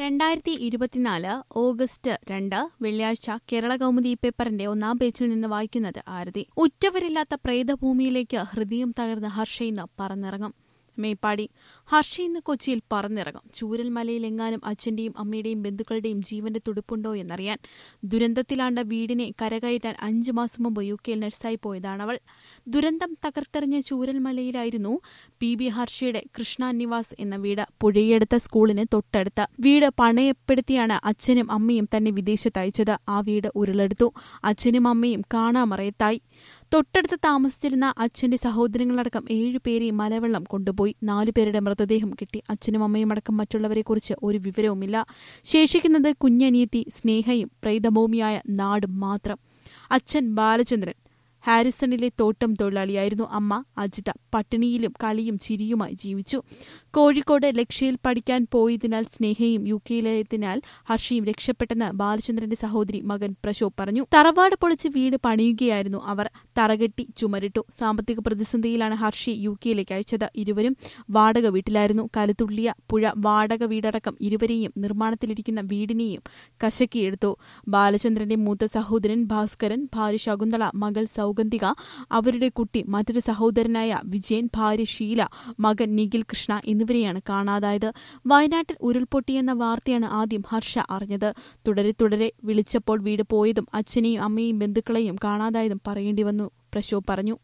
രണ്ടായിരത്തി ഇരുപത്തിനാല് ഓഗസ്റ്റ് രണ്ട് വെള്ളിയാഴ്ച കേരള കൗമുദി പേപ്പറിന്റെ ഒന്നാം പേജിൽ നിന്ന് വായിക്കുന്നത് ആരതി ഉറ്റവരില്ലാത്ത പ്രേതഭൂമിയിലേക്ക് ഹൃദയം തകർന്ന ഹർഷ ഇന്ന് പറന്നിറങ്ങും മേപ്പാടി ഹർഷ ഇന്ന് കൊച്ചിയിൽ പറന്നിറങ്ങും ചൂരൽമലയിൽ എങ്ങാനും അച്ഛന്റെയും അമ്മയുടെയും ബന്ധുക്കളുടെയും ജീവന്റെ തുടുപ്പുണ്ടോ എന്നറിയാൻ ദുരന്തത്തിലാണ്ട വീടിനെ കരകയറ്റാൻ അഞ്ചു മാസം മുമ്പ് യു കെയിൽ നഴ്സായി പോയതാണവൾ ദുരന്തം തകർത്തെറിഞ്ഞ ചൂരൽമലയിലായിരുന്നു പി ബി ഹർഷയുടെ കൃഷ്ണ നിവാസ് എന്ന വീട് പുഴയെടുത്ത സ്കൂളിന് തൊട്ടടുത്ത് വീട് പണയപ്പെടുത്തിയാണ് അച്ഛനും അമ്മയും തന്നെ വിദേശത്ത് അയച്ചത് ആ വീട് ഉരുളെടുത്തു അച്ഛനും അമ്മയും കാണാമറയത്തായി തൊട്ടടുത്ത് താമസിച്ചിരുന്ന അച്ഛന്റെ സഹോദരങ്ങളടക്കം ഏഴുപേരെയും മലവെള്ളം കൊണ്ടുപോയി നാലുപേരുടെ മൃതദേഹം കിട്ടി അച്ഛനും അമ്മയും അടക്കം മറ്റുള്ളവരെക്കുറിച്ച് ഒരു വിവരവുമില്ല ശേഷിക്കുന്നത് കുഞ്ഞനിയത്തി സ്നേഹയും പ്രേതഭൂമിയായ നാടും മാത്രം അച്ഛൻ ബാലചന്ദ്രൻ ഹാരിസണിലെ തോട്ടം തൊഴിലാളിയായിരുന്നു അമ്മ അജിത പട്ടിണിയിലും കളിയും ചിരിയുമായി ജീവിച്ചു കോഴിക്കോട് ലക്ഷ്യയിൽ പഠിക്കാൻ പോയതിനാൽ സ്നേഹയും യു കെയിലെത്തിനാൽ ഹർഷിയും രക്ഷപ്പെട്ടെന്ന് ബാലചന്ദ്രന്റെ സഹോദരി മകൻ പ്രശോഭ് പറഞ്ഞു തറവാട് പൊളിച്ച് വീട് പണിയുകയായിരുന്നു അവർ തറകെട്ടി ചുമരിട്ടു സാമ്പത്തിക പ്രതിസന്ധിയിലാണ് ഹർഷി യു കെയിലേക്ക് അയച്ചത് ഇരുവരും വാടക വീട്ടിലായിരുന്നു കലുത്തുള്ളിയ പുഴ വാടക വീടടക്കം ഇരുവരെയും നിർമ്മാണത്തിലിരിക്കുന്ന വീടിനെയും കശക്കിയെടുത്തു ബാലചന്ദ്രന്റെ മൂത്ത സഹോദരൻ ഭാസ്കരൻ ഭാര്യ ശകുന്തള മകൾ സൗഗന്ധിക അവരുടെ കുട്ടി മറ്റൊരു സഹോദരനായ വിജയൻ ഭാര്യ ഷീല മകൻ നിഖിൽ കൃഷ്ണ എന്നിവരെയാണ് കാണാതായത് വയനാട്ടിൽ ഉരുൾപൊട്ടിയെന്ന വാർത്തയാണ് ആദ്യം ഹർഷ അറിഞ്ഞത് തുടരെ തുടരെ വിളിച്ചപ്പോൾ വീട് പോയതും അച്ഛനെയും അമ്മയെയും ബന്ധുക്കളെയും കാണാതായതും പറയേണ്ടി വന്നു പ്രശോഭ് പറഞ്ഞു